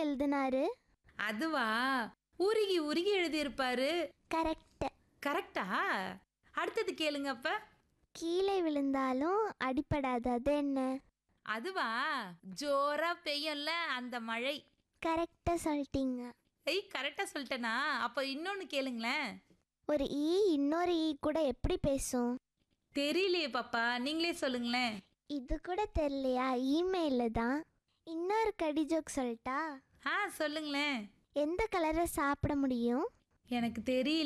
எழுதினாரு அதுவா உருகி உருகி எழுதியிருப்பாரு கரெக்ட் கரெக்டா அடுத்தது கேளுங்க அப்ப கீழே விழுந்தாலும் அடிப்படாது அது என்ன அதுவா ஜோரா பெய்யும்ல அந்த மழை கரெக்டாக சொல்லிட்டீங்க ஐய் கரெக்டா சொல்லிட்டேனா அப்ப இன்னொன்னு கேளுங்களேன் ஒரு ஈ இன்னொரு ஈ கூட எப்படி பேசும் தெரியலையே பாப்பா நீங்களே சொல்லுங்களேன் இது கூட தெரியலையா இமெயிலில் தான் இன்னொரு கடி ஜோக் சொல்லட்டா ஆ சொல்லுங்களேன் எந்த கலரை சாப்பிட முடியும் எனக்கு தெரியல